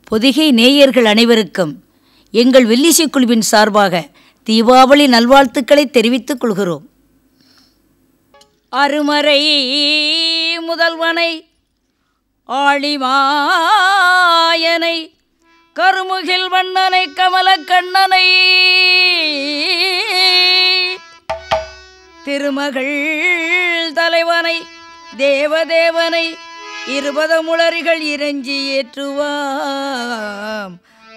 பொதிகை நேயர்கள் அனைவருக்கும் எங்கள் வில்லிசை குழுவின் சார்பாக தீபாவளி நல்வாழ்த்துக்களை தெரிவித்துக் கொள்கிறோம் அருமறை முதல்வனை ஆழிமாயனை கருமுகில் வண்ணனை கமலக்கண்ணனை திருமகள் தலைவனை தேவதேவனை இருபதமுளரிகள் இறைஞ்சி ஏற்றுவாம்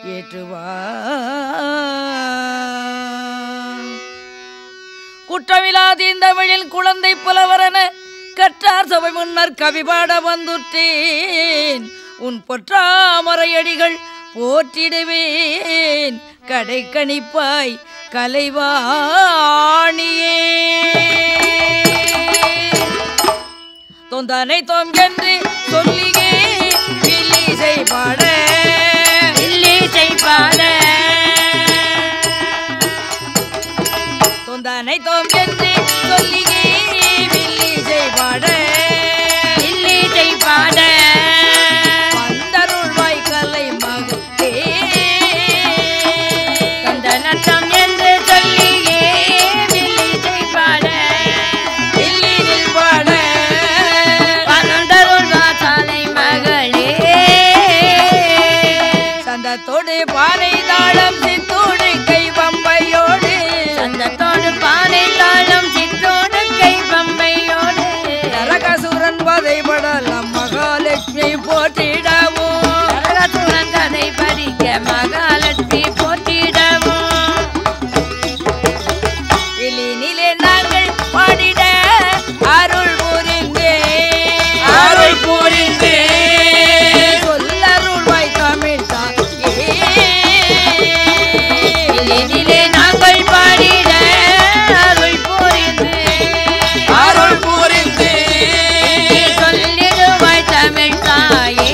ஏற்றுவாம் குற்றமில்லாதீந்தமிழில் குழந்தை புலவரன கற்றார் சபை முன்னர் கவிபாட வந்துற்றேன் உன் பொற்றாமரையடிகள் போற்றிடுவேன் கடை கணிப்பாய் கலைவாணியே தொந்தனை தொம் என்று சொல்லியே வில்லிசை பாட வில்லிசை பாட தொந்தனை தொம் என்று சொல்லியே வில்லிசை பாட வில்லிசை பாட வந்தருள்வாய் கலை மகளே நட்டம் என்று சொல்லியே வில்லிசை பாட வில்லினில் பாட பனந்தருள் வாசாலை மகளே சந்தத்தோடு பாறை தாளம் சித்தோடு கை பம்பையோடு சந்தத்தோடு பானை தாளம் சித்தோடு கை பம்பையோடு நரகசுரன் வதைபடலாம் மகாலட்சுமி போற்றிடவும் நரகசுரன் கதை பறிக்க மகாலட்சுமி போற்றிடவும் வெளியினிலே நாங்கள் பாடிட அருள் புரிந்தே அருள் புரிந்தே. சொல்லருள்வாய் தமிழ் தாயே இதிலே நாங்கள் பாடிட அருள் புரிந்து அருள் புரிந்தே நீ சொல்லிடுவாய் தமிழ் தாயே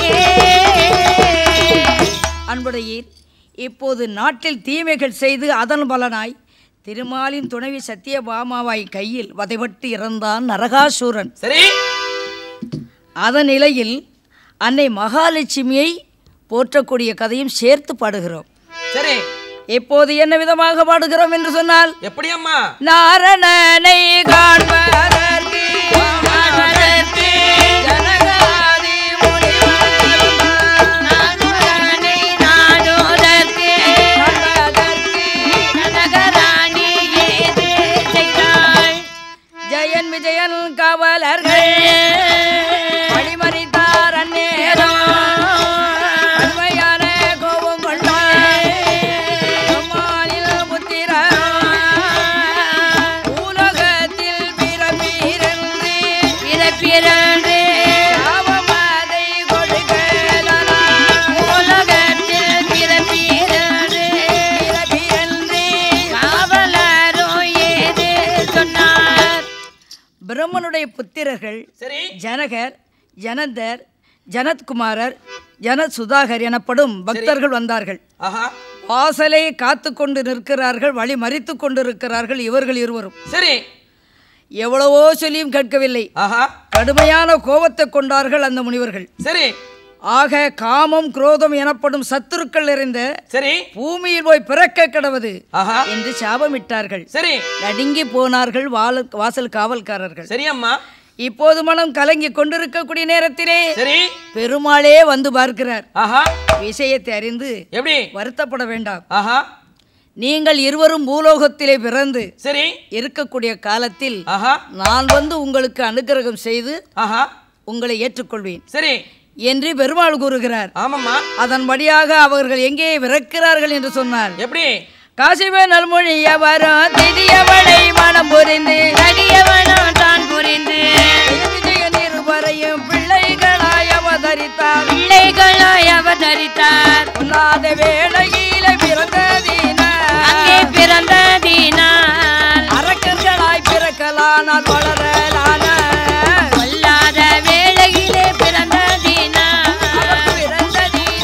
அன்புடையீர் இப்போது நாட்டில் தீமைகள் செய்து அதன் பலனாய் திருமாலின் துணைவி சத்தியபாமாவாய் கையில் வதைபட்டு இறந்தான் நரகாசூரன் சரி அதன் நிலையில் அன்னை மகாலட்சுமியை போற்றக்கூடிய கதையும் சேர்த்து பாடுகிறோம் சரி இப்போது என்ன விதமாக பாடுகிறோம் என்று சொன்னால் எப்படி அம்மா நாரணனை காண்பதற்கு ஜனகாதி முனிவரும் நானுடனே நாடோதற்கு காண்பதற்கு நகராணி ஏது செய்தாள் ஜெயன் விஜயன் காவலர்கள் வழிமறித்தார் அந்நேரம் அண்மையான கோபம் கொண்டார் நம்மாலில் புத்திரர் உலகத்தில் பிறப்பிறந்து பிறப்பிறந்து சாபமதை கொடுக்கலாம் உலகத்தில் பிறப்பிறந்து பிறப்பிறந்து காவலரோ ஏது சொன்னார் பிரம்மனுடைய புத்திரர்கள் சரி ஜனகர் ஜனந்தர் ஜனத்குமாரர் ஜனத் சுதாகர் எனப்படும் பக்தர்கள் வந்தார்கள் ஆஹா வாசலை காத்து கொண்டு நிற்கிறார்கள் வழி மறித்து கொண்டிருக்கிறார்கள் இவர்கள் இருவரும் சரி எவ்வளவோ சொல்லியும் கேட்கவில்லை ஆஹா கடுமையான கோபத்தை கொண்டார்கள் அந்த முனிவர்கள் சரி ஆக காமம் குரோதம் எனப்படும் சத்துருக்கள் நிறைந்த சரி பூமியில் போய் பிறக்க கிடவது ஆஹா என்று சாபமிட்டார்கள் சரி நடுங்கி போனார்கள் வால வாசல் காவல்காரர்கள் சரி அம்மா இப்போது மனம் கலங்கி கொண்டிருக்கக்கூடிய நேரத்திலே சரி பெருமாளே வந்து பார்க்கிறார் ஆஹா விஷயத்தை அறிந்து எப்படி வருத்தப்பட வேண்டாம் ஆஹா நீங்கள் இருவரும் பூலோகத்திலே பிறந்து சரி இருக்கக்கூடிய காலத்தில் ஆஹா நான் வந்து உங்களுக்கு அனுக்கிரகம் செய்து ஆஹா உங்களை ஏற்றுக்கொள்வேன் சரி என்று பெருமாள் கூறுகிறார் ஆமாம்மா அதன்படியாக அவர்கள் எங்கே விறக்கிறார்கள் என்று சொன்னார் எப்படி காசிவ நல்மொழிய வரும் திதியவளை மனம் புரிந்து அடியவனோ தான் புரிந்து விஜயன் இருவரையும் பிள்ளைகளாய் அவதரித்தார் பிள்ளைகளாய் அவதரித்தார் பொல்லாத வேளையில பிறந்ததினால் அங்கே பிறந்ததினால் அரக்கர்களாய் பிறக்கலானால் வளரலான கொல்லாத வேளையிலே பிறந்ததினால்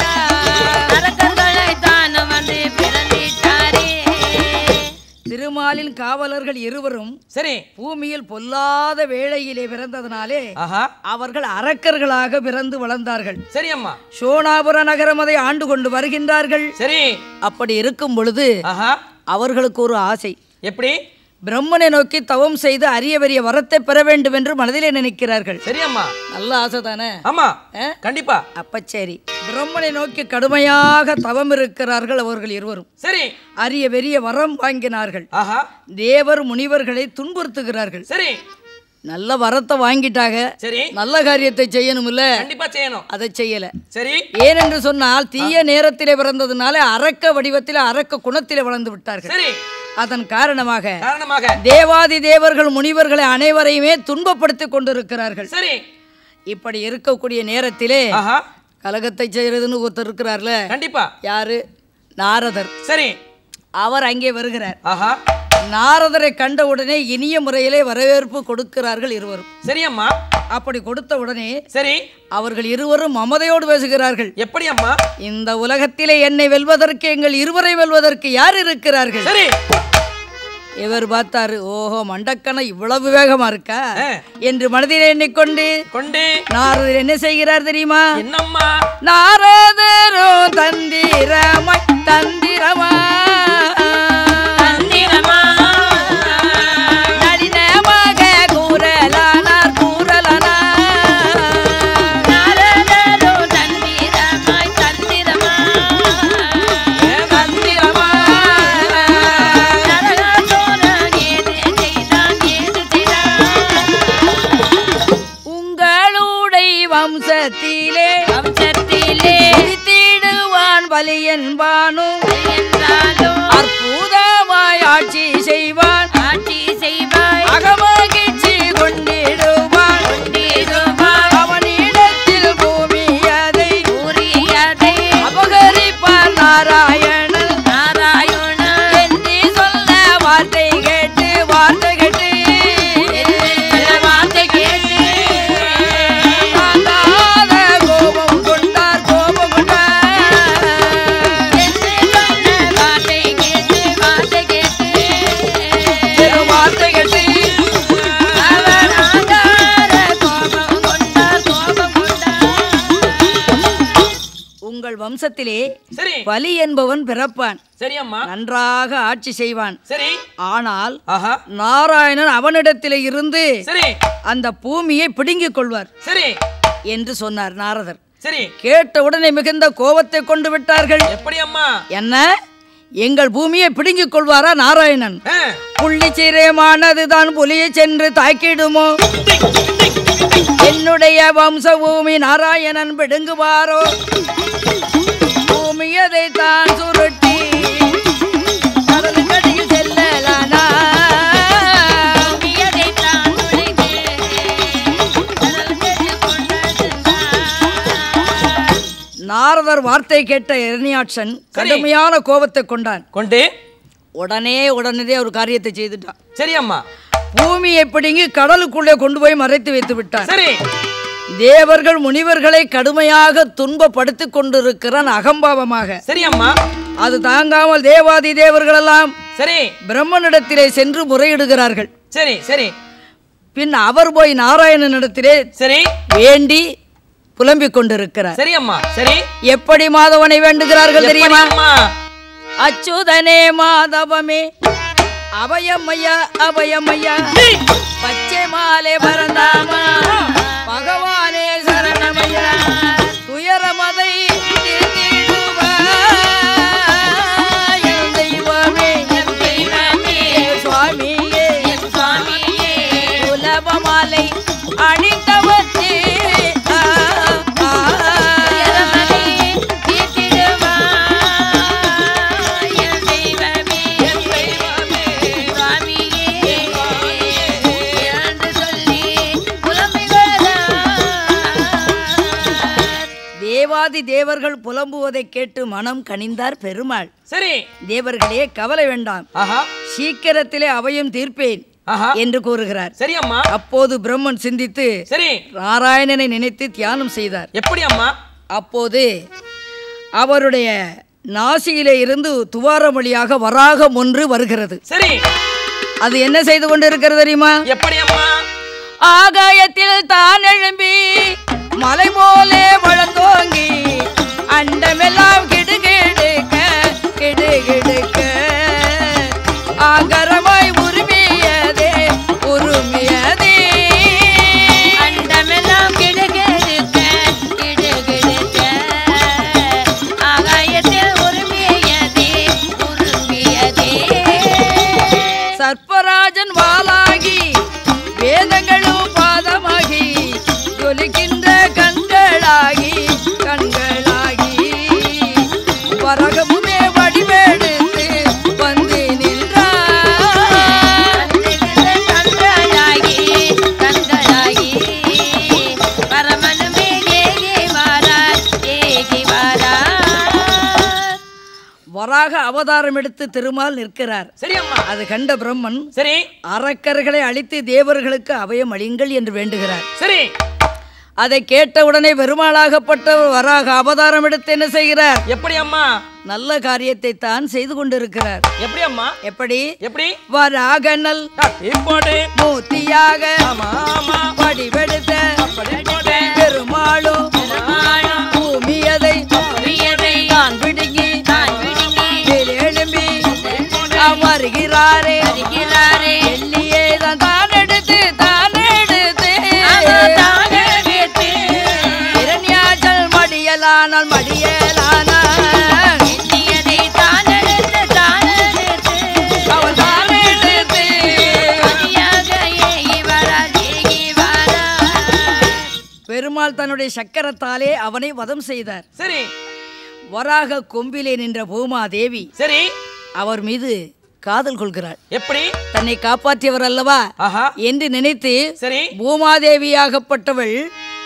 பிறந்ததினால் அரக்கர்களை தானும் வந்து பிறந்திட்டாரே திருமால் திருமாலின் காவலர்கள் இருவரும் சரி பூமியில் பொல்லாத வேளையிலே பிறந்ததனாலே ஆஹா அவர்கள் அரக்கர்களாக பிறந்து வளர்ந்தார்கள் சரி அம்மா சோனாபுர நகரம் அதை ஆண்டு கொண்டு வருகின்றார்கள் சரி அப்படி இருக்கும் பொழுது ஆஹா அவர்களுக்கு ஒரு ஆசை எப்படி பிரம்மனை நோக்கி தவம் செய்து அரிய பெரிய வரத்தை பெற வேண்டும் என்று மனதிலே நினைக்கிறார்கள் சரி அம்மா நல்ல ஆசை தானே ஆமா ஆ? கண்டிப்பா அப்ப சரி பிரம்மனை நோக்கி கடுமையாக தவம் இருக்கிறார்கள் அவர்கள் இருவரும் சரி அரிய பெரிய வரம் வாங்கினார்கள் ஆஹா தேவர் முனிவர்களை துன்புறுத்துகிறார்கள் சரி நல்ல வரத்தை வாங்கிட்டாங்க சரி நல்ல காரியத்தை செய்யணும்ல கண்டிப்பா செய்யணும் அதை செய்யல சரி ஏனென்று சொன்னால் தீய நேரத்திலே பிறந்ததுனால அரக்க வடிவத்திலே அரக்க குணத்திலே வளர்ந்து விட்டார்கள் சரி அதன் காரணமாக காரணமாக தேவாதி தேவர்கள் முனிவர்களை அனைவரையுமே துன்பப்படுத்திக் கொண்டிருக்கிறார்கள் சரி இப்படி இருக்கக்கூடிய நேரத்திலே ஆஹா கலகத்தை செய்யறதுன்னு ஒருத்தர் இருக்கிறார்ல கண்டிப்பா யாரு நாரதர் சரி அவர் அங்கே வருகிறார் ஆஹா நாரதரை கண்ட உடனே இனிய முறையிலே வரவேற்பு கொடுக்கிறார்கள் இருவரும் சரி அம்மா அப்படி கொடுத்த உடனே சரி அவர்கள் இருவரும் மமதையோடு பேசுகிறார்கள் எப்படி அம்மா இந்த உலகத்திலே என்னை வெல்வதற்கு எங்கள் இருவரை வெல்வதற்கு யார் இருக்கிறார்கள் சரி இவர் பார்த்தாரு ஓஹோ மண்டக்கணை இவ்வளவு வேகமா இருக்கா ஆ. என்று மனதில் எண்ணிக்கொண்டு கொண்டு நாரதர் என்ன செய்கிறார் தெரியுமா என்னம்மா நாரதரோ தந்திரமாய் தந்திரமா தந்திரமா நளினமாக கூறலானார் கூறலானார் நாரதரோ தந்திரமாய் தந்திரமா தந்திரமா நரகாசுரன் ஏது செய்தான் ஏது செய்தான் உங்களுடைய வம்சத்திலே வம்சத்திலே தீடுவான் பலி என்பானும் என்றாலும் அற்புதமாய் ஆட்சி செய்வான் ஆட்சி செய்வாய் அகமகிழ்ச்சி கொண்டிடுவான் கொண்டிருவாய் அவனிடத்தில் பூமி அதை கூறியதை அபகரிப்பார் நாராயணன் நாராயண என்று சொல்ல வார்த்தை கேட்டு வார்த்தை கேட்டு வார்த்தை கேட்டு தாங்காத கோபம் கொண்டார் கோபம் கொண்டார் என்று சொன்ன வார்த்தை கேட்டு வார்த்தை கேட்டு பெரும் வார்த்தை கேட்டு அவர் ஆங்கார கோபம் கொண்டார் கோபம் கொண்டார் உங்கள் வம்சத்திலே சரி பலி என்பவன் பிறப்பான் சரி அம்மா நன்றாக ஆட்சி செய்வான் சரி ஆனால் ஆஹா நாராயணன் அவனிடத்திலே இருந்து சரி அந்த பூமியை பிடுங்கிக் கொள்வார் சரி என்று சொன்னார் நாரதர் சரி கேட்ட உடனே மிகுந்த கோபத்தை கொண்டு விட்டார்கள் எப்படி அம்மா என்ன எங்கள் பூமியை பிடுங்கிக் கொள்வாரா நாராயணன் ஆ. புள்ளி சிரமானதுதான் புலியை சென்று தாக்கிடுமோ என்னுடைய வம்ச பூமி நாராயணன் பிடுங்குவாரோ பூமியதை தான் சுருட்டி கடலுக்கடியில் செல்லலானா பூமியதை தான் உடைத்து கடல் கரையில் கொண்டு சென்றார். நாரதர் வார்த்தை கேட்ட இரணியாட்சன் கடுமையான கோபத்தை கொண்டான் கொண்டு உடனே உடனே ஒரு காரியத்தை செய்துட்டான் சரி அம்மா பூமியை பிடுங்கி கடலுக்குள்ளே கொண்டு போய் மறைத்து வைத்து விட்டான் சரி தேவர்கள் முனிவர்களை கடுமையாக துன்பப்படுத்திக் கொண்டிருக்கிறான் அகம்பாவமாக சரி அம்மா அது தாங்காமல் தேவாதி தேவர்கள் எல்லாம் சரி பிரம்மனிடத்திலே சென்று முறையிடுகிறார்கள் சரி சரி பின் அவர் போய் நாராயணனிடத்திலே சரி வேண்டி புலம்பிக் கொண்டிருக்கிறார் சரி அம்மா சரி எப்படி மாதவனை வேண்டுகிறார்கள் எப்படி தெரியுமா அம்மா அச்சுதனே மாதவமே அபயமையா அபயமையா பச்சை மாலை பரந்தாமா பகவானே சரணமையா துயரமதை தீர்த்திடுவாய். என் தெய்வமே என் தெய்வமே, என் சுவாமியே என் சுவாமியே, குலப மாலை அணிந்தவத்தே ஆ, ஆ. இரமலை தீர்த்திடுவாய். என் தெய்வமே, சுவாமியே, என்று சொல்லி புலம்புகிறார். தேவாதி தேவர்கள் புலம்புவதை கேட்டு மனம் கனிந்தார் பெருமாள் சரி தேவர்களே கவலை வேண்டாம் ஆஹா சீக்கிரத்திலே அவையும் தீர்ப்பேன் ஆஹா என்று கூறுகிறார் சரி அம்மா அப்போது பிரம்மன் சிந்தித்து சரி நாராயணனை நினைத்து தியானம் செய்தார் எப்படி அம்மா அப்போது அவருடைய நாசியிலே இருந்து துவாரம் வழியாக வராகம் ஒன்று வருகிறது சரி அது என்ன செய்து கொண்டு இருக்கிறது தெரியுமா எப்படி அம்மா ஆகாயத்தில் தான் எழும்பி மலை போலே வளர்ந்தோங்கி அண்டமெல்லாம் கிடுகிடுக்க கிடுகிடுக்க ஆகரமாய் உருமியதே உருமியதே அண்டமெல்லாம் கிடுகிடுக்க, கிடுகிடுக்க. ஆகாயத்தில் உருமியதே, உருமியதே. சர்ப்பராஜன் வாளாகி வேதங்களும் பாதமாகி ஜொலிக்கின்ற கண்களாகி கண்களாகி வரகமுமே வடிவெடுத்து வந்து நின்றார் கண்களாகி, கண்களாகி. பரமனுமே ஏகி வாரார், ஏகி வாரார். வராக அவதாரம் எடுத்து திருமால் நிற்கிறார் சரி அம்மா அது கண்ட பிரம்மன் சரி அரக்கர்களை அழித்து தேவர்களுக்கு அபயம் அளியுங்கள் என்று வேண்டுகிறார் சரி அதை கேட்டவுடனே பெருமாளாகப்பட்ட வராக அவதாரம் எடுத்து என்ன செய்கிறார் எப்படி அம்மா நல்ல காரியத்தை தான் செய்து கொண்டிருக்கிறார் எப்படி அம்மா எப்படி எப்படி வராகனல் இப்போடு மூர்த்தியாக ஆமா ஆமா வடிவெடுத்த அப்படி போடு. பெருமாளும் பெருமாளும் பூமியதை உரியதை தான் பிடுங்கி தான் விழுங்கி எழும்பி அமர்கிறாரே வருகிறாரே. வெள்ளியே தான் தான் எடுத்து தான் எடுத்து அவர் தான் எடுத்து இரண்யாச்சல் மடியலானால் மடியலானால் எண்ணியதை தான் எடுத்து, தான் எடுத்து. அவள் தான் எடுத்து மதியாக ஏகி வாரார், ஏகி வாரார். பெருமாள் தன்னுடைய சக்கரத்தாலே அவனை வதம் செய்தார் சரி வராக கொம்பிலே நின்ற பூமாதேவி சரி அவர் மீது காதல் கொள்கிறாள் எப்படி தன்னை காப்பாற்றியவர் அல்லவா ஆஹா என்று நினைத்து சரி பூமாதேவியாகப்பட்டவள்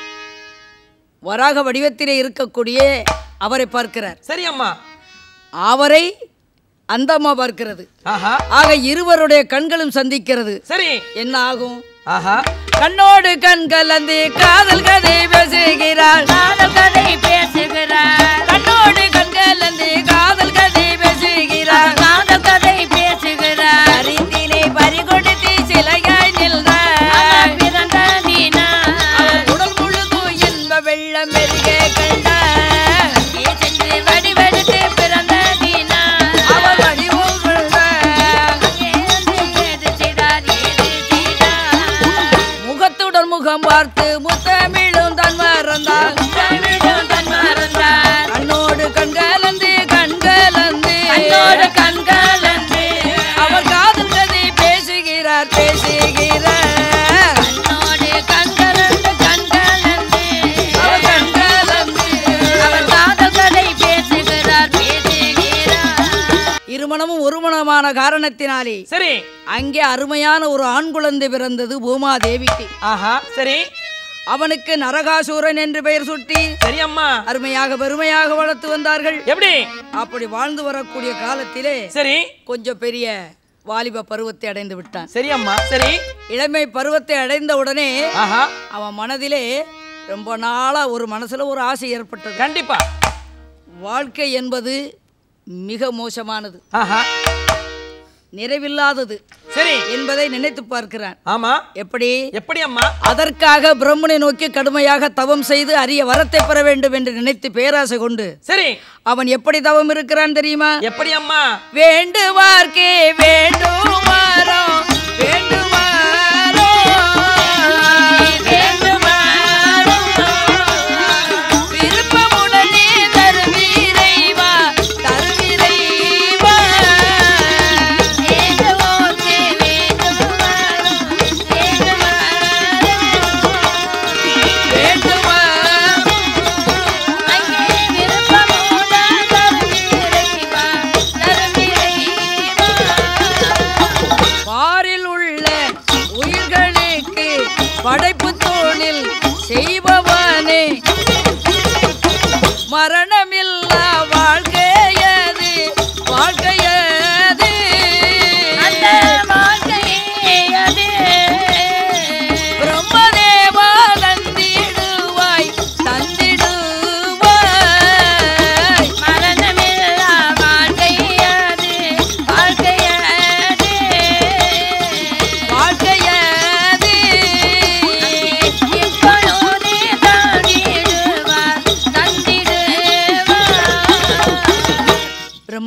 வராக வடிவத்திலே இருக்கக்கூடிய அவரை பார்க்கிறார் சரி அம்மா அவரை அந்த அம்மா பார்க்கிறது ஆஹா ஆக இருவருடைய கண்களும் சந்திக்கிறது சரி என்ன ஆகும் ஆஹா கண்ணோடு கண் கலந்து காதல் கதை பேசுகிறாள் காதல் கதை பேசுகிறார் கண்ணோடு கண் கலந்து காதல் கதை பேசுகிறாள் காதல் கதை பேசுகிறார் கரிந்தினை பறிகொடுத்து சிலையாய் நின்றாள் அவர் பிறந்த தினம் அவர் உடல் முழுதும் இன்ப வெள்ளம் பெருக கண்டாள் அங்கே சென்று வடிவெடுத்து பிறந்த தினம் அவர் வடிவம் கொண்டாள் அங்கே வந்து ஏது செய்தார், ஏது செய்தார். முகத்துடன் முகம் பார்த்து முத்தமிழும் தன் மறந்தாள் தமிழும் தன் மறந்தார். கண்ணோடு கண் கலந்து கண் கலந்து கண்ணோடு கண் கலந்து. அவர் காதல் கதை பேசுகிறார் பேசுகிறார் கண்ணோடு கண் கலந்து, கண் கலந்து. அவர் கண் கலந்து அவர் காதல் கதை பேசுகிறார், பேசுகிறார். இருமணமும் ஒருமணமான காரணத்தினாலே சரி அங்கே அருமையான ஒரு ஆண் குழந்தை பிறந்தது பூமாதேவிக்கு ஆஹா சரி அவனுக்கு நரகாசூரன் என்று பெயர் சுட்டி சரி அம்மா அருமையாக பெருமையாக வளர்த்து வந்தார்கள் எப்படி அப்படி வாழ்ந்து வரக்கூடிய காலத்திலே சரி கொஞ்சம் பெரிய வாலிப பருவத்தை அடைந்து விட்டான் சரி அம்மா சரி இளமை பருவத்தை அடைந்த உடனே ஆஹா அவன் மனதிலே ரொம்ப நாளா ஒரு மனசுல ஒரு ஆசை ஏற்பட்டது கண்டிப்பா வாழ்க்கை என்பது மிக மோசமானது ஆஹா நிறைவில்லாதது சரி என்பதை நினைத்து பார்க்கிறான் ஆமா எப்படி எப்படி அம்மா அதற்காக பிரம்மனை நோக்கி கடுமையாக தவம் செய்து அரிய வரத்தை பெற வேண்டும் என்று நினைத்து பேராசை கொண்டு சரி அவன் எப்படி தவம் இருக்கிறான் தெரியுமா எப்படி அம்மா வேண்டுவார்க்கே வேண்டுமாறோ வேண்டுமாறோ விருப்பமுடனே தருவீரைவா தருவீரைவா வேண்டுமா பாரில் உள்ள உயிர்களுக்கு படைப்பு தோளில் செய்பவனே மரணமில்லா வாழ்க்கையது வாழ்க்கையது பிரம்மதேவா தந்திடுவாய் தந்திடுவாய்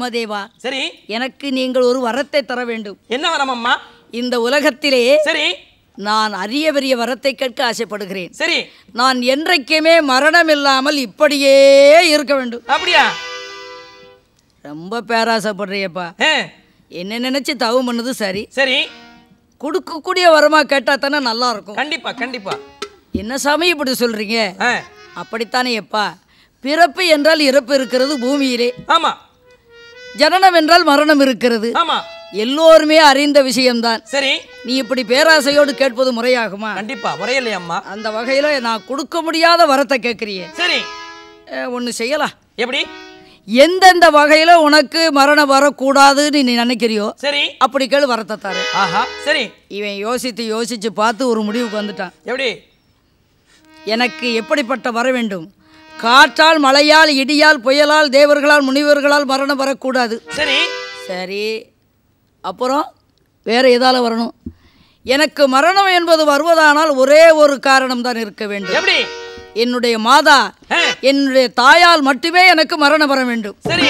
பிரம்மதேவா சரி எனக்கு நீங்கள் ஒரு வரத்தை தர வேண்டும் என்ன வரம் அம்மா இந்த உலகத்திலே சரி நான் அரிய பெரிய வரத்தை கேட்க ஆசைப்படுகிறேன் சரி நான் என்றைக்குமே மரணம் இல்லாமல் இப்படியே இருக்க வேண்டும் அப்படியா ரொம்ப பேராசைப்படுறியப்பா ஆ, என்ன நினைச்சு தவம் பண்ணது சரி சரி கொடுக்கக்கூடிய வரமா கேட்டா தானே நல்லா இருக்கும் கண்டிப்பா கண்டிப்பா என்ன சாமி இப்படி சொல்றீங்க ஆ, அப்படித்தானே எப்பா பிறப்பு என்றால் இறப்பு இருக்கிறது பூமியிலே ஆமா ஜனனம் என்றால் மரணம் இருக்கிறது ஆமா எல்லோருமே அறிந்த விஷயம்தான் சரி நீ இப்படி பேராசையோடு கேட்பது முறையாகுமா கண்டிப்பா முறையில்லை அம்மா அந்த வகையில் நான் கொடுக்க முடியாத வரத்தை கேட்குறியே சரி ஒன்று செய்யலாம் எப்படி எந்தெந்த வகையில் உனக்கு மரணம் வரக்கூடாதுன்னு நீ நினைக்கிறியோ சரி அப்படி கேளு வரத்தை தரேன் ஆஹா சரி இவன் யோசித்து யோசித்து பார்த்து ஒரு முடிவுக்கு வந்துட்டான் எப்படி எனக்கு எப்படிப்பட்ட வர வேண்டும் காற்றால் மழையால் இடியால் புயலால் தேவர்களால் முனிவர்களால் மரணம் வரக்கூடாது சரி சரி அப்புறம் வேற எதால வரணும் எனக்கு மரணம் என்பது வருவதானால் ஒரே ஒரு காரணம் தான் இருக்க வேண்டும் எப்படி என்னுடைய மாதா ஆ, என்னுடைய தாயால் மட்டுமே எனக்கு மரணம் வர வேண்டும் சரி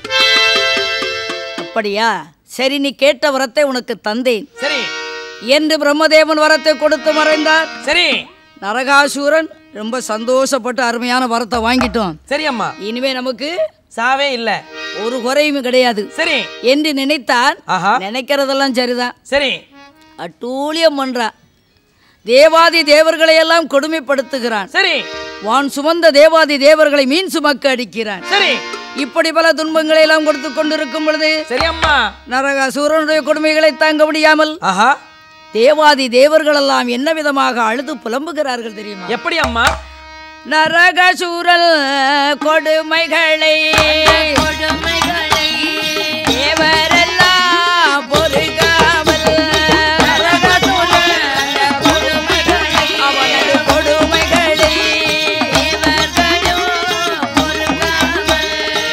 அப்படியா சரி நீ கேட்ட வரத்தை உனக்கு தந்தேன் சரி என்று பிரம்மதேவன் வரத்தை கொடுத்து மறைந்தார் சரி நரகாசூரன் ரொம்ப சந்தோஷப்பட்டு அருமையான வரத்தை வாங்கிட்டோம் சரி அம்மா இனிமே நமக்கு சாவே இல்ல ஒரு குறையும் கிடையாது சரி என்று நினைத்தான் ஆஹா நினைக்கிறதெல்லாம் சரிதான் சரி அட்டூழியம் பண்றான் தேவாதி தேவர்களை எல்லாம் கொடுமைப்படுத்துகிறான் சரி வான் சுமந்த தேவாதி தேவர்களை மீன் சுமக்க அடிக்கிறான் சரி இப்படி பல துன்பங்களை எல்லாம் கொடுத்து கொண்டிருக்கும் பொழுது சரி அம்மா நரகாசூரனுடைய கொடுமைகளை தாங்க முடியாமல் ஆஹா தேவாதி தேவர்கள் எல்லாம் என்ன விதமாக அழுது புலம்புகிறார்கள் தெரியுமா எப்படி அம்மா நரகாசூரல் கொடுமைகளை கொடுமைகளை தேவரெல்லாம் பொறுக்காமல் நரகாசூரன் கொடுமைகளை அவனது கொடுமைகளை தேவர்களும் பொறுக்காமல்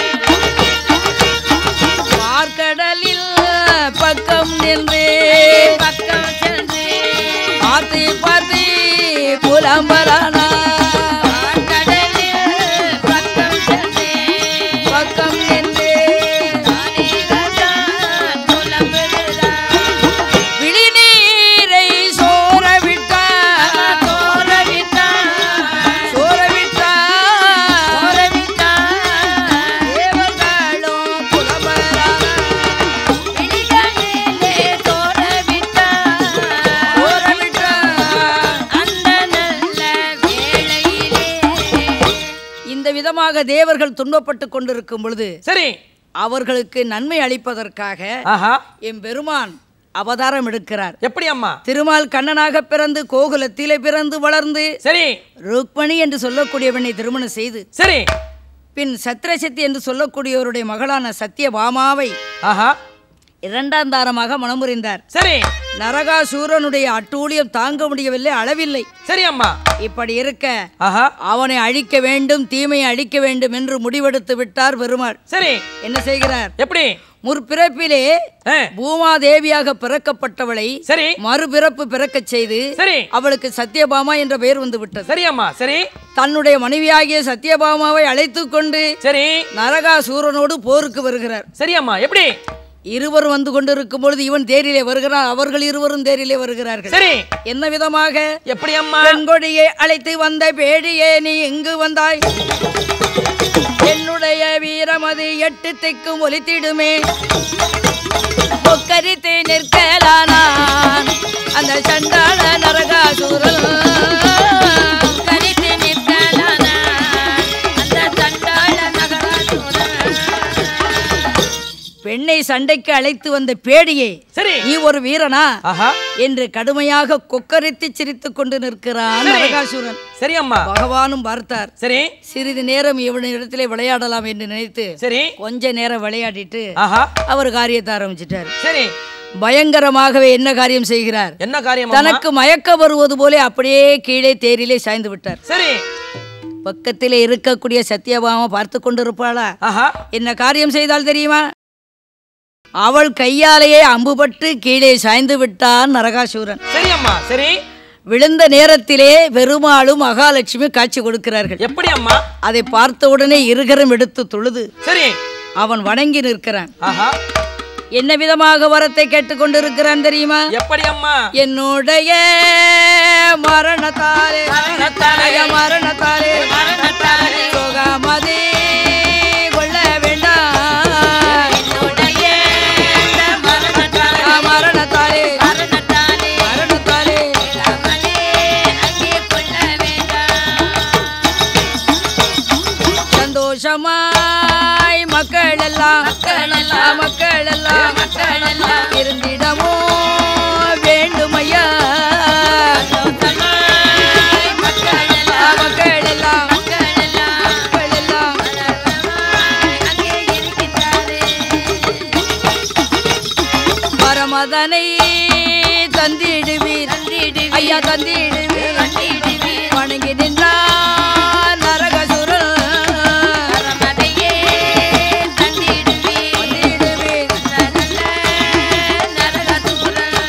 பார்க்கடலில் பக்கம் நின்று பக்கம் சென்று பார்த்து பார்த்து புலம்பலானா கடலில் பக்கம் சென்று பக்கம் நின்று தானேதான் புலம்புகிறான் விழிநீரை சோர விட்டான் சோரவிட்டான் சோர விட்டான் சோரவிட்டான் தேவர்களும் புலம்பலானா விழிகளிலே சோரவிட்டான் சோர விட்டான் அந்த நல்ல வேளையிலே இந்த விதமாக தேவர்கள் துன்பப்பட்டு கொண்டிருக்கும் பொழுது சரி அவர்களுக்கு நன்மை அளிப்பதற்காக ஆஹா எம் பெருமான் அவதாரம் எடுக்கிறார் எப்படி அம்மா திருமால் கண்ணனாக பிறந்து கோகுலத்திலே பிறந்து வளர்ந்து சரி ருக்மணி என்று சொல்லக்கூடியவனை திருமணம் செய்து சரி பின் சத்ரசக்தி என்று சொல்லக்கூடியவருடைய மகளான சத்தியபாமாவை ஆஹா இரண்டாம் தாரமாக மணமுறிந்தார் சரி நரகாசூரனுடைய அட்டூழியம் தாங்க முடியவில்லை அளவில்லை சரி அம்மா இப்படி இருக்க ஆஹா அவனை அழிக்க வேண்டும் தீமையை அழிக்க வேண்டும் என்று முடிவெடுத்து விட்டார் பெருமாள் சரி என்ன செய்கிறார் எப்படி முற்பிறப்பிலே ஆ, பூமாதேவியாக பிறக்கப்பட்டவளை சரி மறுபிறப்பு பிறக்கச் செய்து சரி அவளுக்கு சத்யபாமா என்ற பெயர் வந்து விட்டது சரி அம்மா சரி தன்னுடைய மனைவியாகிய சத்யபாமாவை அழைத்து கொண்டு சரி நரகாசூரனோடு போருக்கு வருகிறார் சரி அம்மா எப்படி இருவர் வந்து கொண்டிருக்கும் பொழுது இவன் தேரிலே வருகிறான் அவர்கள் இருவரும் தேரிலே வருகிறார்கள் சரி என்ன விதமாக எப்படி அம்மா பெண்கொடியை அழைத்து வந்த பேடியே நீ இங்கு வந்தாய் என்னுடைய வீரமது எட்டு திக்கும் ஒலித்திடுமே பொக்கரித்து நிற்கலானான் அந்த சண்டாள நரகாசூரன் கரித்து நிற்கலான அந்த தண்டாள நகராசூரன் பெண்ணை சண்டைக்கு அழைத்து வந்த பேடியே சரி நீ ஒரு வீரனா ஆஹா என்று கடுமையாக கொக்கரித்து சிரித்துக் கொண்டு நிற்கிறான் சரி. நரகாசுரன் சரி அம்மா பகவானும் பார்த்தார் சரி சிறிது நேரம் இவனிடத்திலே விளையாடலாம் என்று நினைத்து சரி கொஞ்ச நேரம் விளையாடிட்டு ஆஹா அவர் காரியத்தை ஆரம்பிச்சிட்டார் சரி பயங்கரமாகவே என்ன காரியம் செய்கிறார் என்ன காரியம் அம்மா தனக்கு மயக்க வருவது போல அப்படியே கீழே தேரிலே சாய்ந்து விட்டார் சரி பக்கத்திலே இருக்கக்கூடிய சத்யபாமா பார்த்து கொண்டிருப்பாளா ஆஹா என்ன காரியம் செய்தால் தெரியுமா அவள் கையாலேயே அம்புபட்டு கீழே சாய்ந்து விட்டான் நரகாசூரன் சரி அம்மா சரி விழுந்த நேரத்திலே பெருமாளும் மகாலட்சுமி காட்சி கொடுக்கிறார்கள் எப்படி அம்மா அதை பார்த்த உடனே இருகரம் எடுத்து தொழுது சரி அவன் வணங்கி நிற்கிறான் ஆஹா என்ன விதமாக வரத்தை கேட்டுக்கொண்டிருக்கிறான் தெரியுமா எப்படி அம்மா என்னுடைய மரணத்தாலே மரணத்தாலே, ஐயா, மரணத்தாலே மரணத்தாலே, சோகாமதி கொள்ள வேண்டாம் என்னுடைய மரணத்தாலே, ஆ, மரணத்தாலே மரணத்தாலே, மரணத்தாலே விடாமலே அங்கே கொள்ள வேண்டாம். சந்தோஷமாய் மக்கள் எல்லாம் மக்கள் எல்லாம், ஆ, மக்கள் எல்லாம் மக்கள் எல்லாம் இருந்திடமோ வேண்டுமையா சந்தோஷமாய் மக்கள் ஆ, எல்லாம், மக்கள் எல்லாம் மக்கள் எல்லாம் மக்கள் எல்லாம் மலர்வமாய் அங்கே இருக்கின்றாரே. பரமதனை தந்திடுவீர் தந்திடுவீர், ஐயா தந்திடுவீர் தந்திடுவீர், வணங்கி நின்றார் நரகசுரன் பரமதையே தந்திடுவீர். தந்திடுவீர் நல்ல நரகாசுரன்.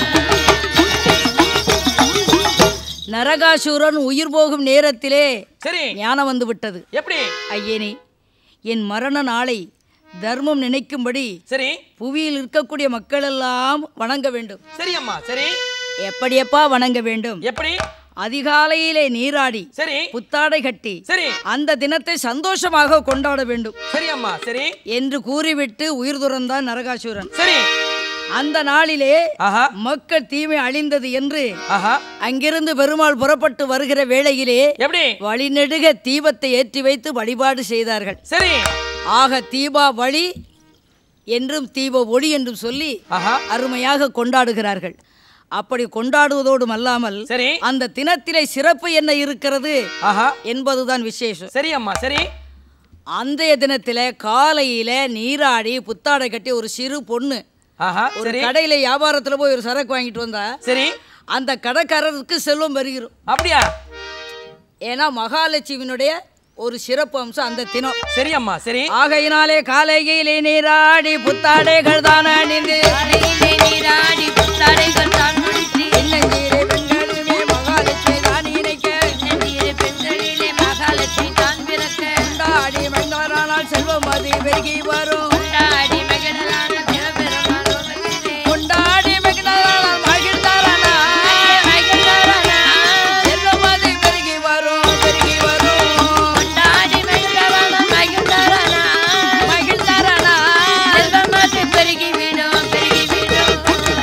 நரகாசுரன் உயிர் போகும் நேரத்திலே சரி ஞானம் வந்து விட்டது எப்படி ஐயனே என் மரண நாளை தர்மம் நினைக்கும்படி சரி புவியில் இருக்கக்கூடிய மக்களெல்லாம் வணங்க வேண்டும் சரி அம்மா சரி எப்படியப்பா வணங்க வேண்டும் எப்படி அதிகாலையிலே நீராடி சரி புத்தாடை கட்டி சரி அந்த தினத்தை சந்தோஷமாக கொண்டாட வேண்டும் சரி அம்மா சரி என்று கூறிவிட்டு உயிர் துறந்தான் நரகாசுரன் சரி அந்த நாளிலே ஆஹா மக்கள் தீமை அழிந்தது என்று ஆஹா அங்கிருந்து பெருமாள் புறப்பட்டு வருகிற வேளையிலே எப்படி வழிநெடுக தீபத்தை ஏற்றி வைத்து வழிபாடு செய்தார்கள் சரி ஆக தீபா வழி என்றும் தீப ஒளி என்றும் சொல்லி ஆஹா அருமையாக கொண்டாடுகிறார்கள் அப்படி கொண்டாடுவதோடும் அல்லாமல் சரி அந்த தினத்திலே சிறப்பு என்ன இருக்கிறது ஆஹா என்பதுதான் விசேஷம் சரி அம்மா சரி அன்றைய தினத்திலே காலையில நீராடி புத்தாடை கட்டி ஒரு சிறு பொண்ணு ஆஹா ஒரு சரி கடையில வியாபாரத்துல போய் ஒரு சரக்கு வாங்கிட்டு வந்தா சரி அந்த கடைக்காரருக்கு செல்வம் பெருகிரும் அப்படியா ஏன்னா மகாலட்சுமியினுடைய ஒரு சிறப்பு அம்சம் அந்த தினம் சரி அம்மா சரி ஆகையினாலே காலையிலே நீராடி புத்தாடைகள் தான் அணிந்து காலையிலே நீராடி புத்தாடைகள் தான் முடித்து, சின்னஞ்சிறு பெண்களுமே மகாலட்சுமி தான் நினைக்க சின்னஞ்சிறு பெண்களிலே மகாலட்சுமி தான் பிறக்க, கொண்டாடி மன்னரானால் செல்வம் அது பெருகி வரும் கொண்டாடி மகிழலான சிவபெருமான் லோகத்திலே. கொண்டாடி மகிழ்ந்தாரானால் மகிழ்ந்தாரானா மகிழ்ந்தாரானா, செல்வம் அது பெருகி வரும் பெருகி வரும் கொண்டாடி மகிழ்ந்தாரானா, மகிழ்ந்தாரானா, மகிழ்ந்தாரானா செல்வமாசு பெருகிவிடும், பெருகிவிடும்.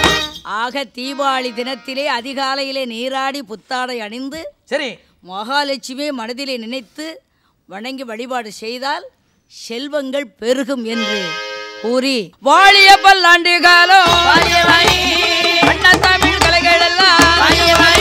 ஆக தீபாவளி தினத்திலே அதிகாலையிலே நீராடி புத்தாடை அணிந்து சரி மகாலட்சுமியை மனதிலே நினைத்து வணங்கி வழிபாடு செய்தால் செல்வங்கள் பெருகும் என்று கூறி வாழிய பல்லாண்டு காலம் வாழிய வாழி, அண்ணா தமிழ் கலைகள் எல்லாம் வாழிய வாழி,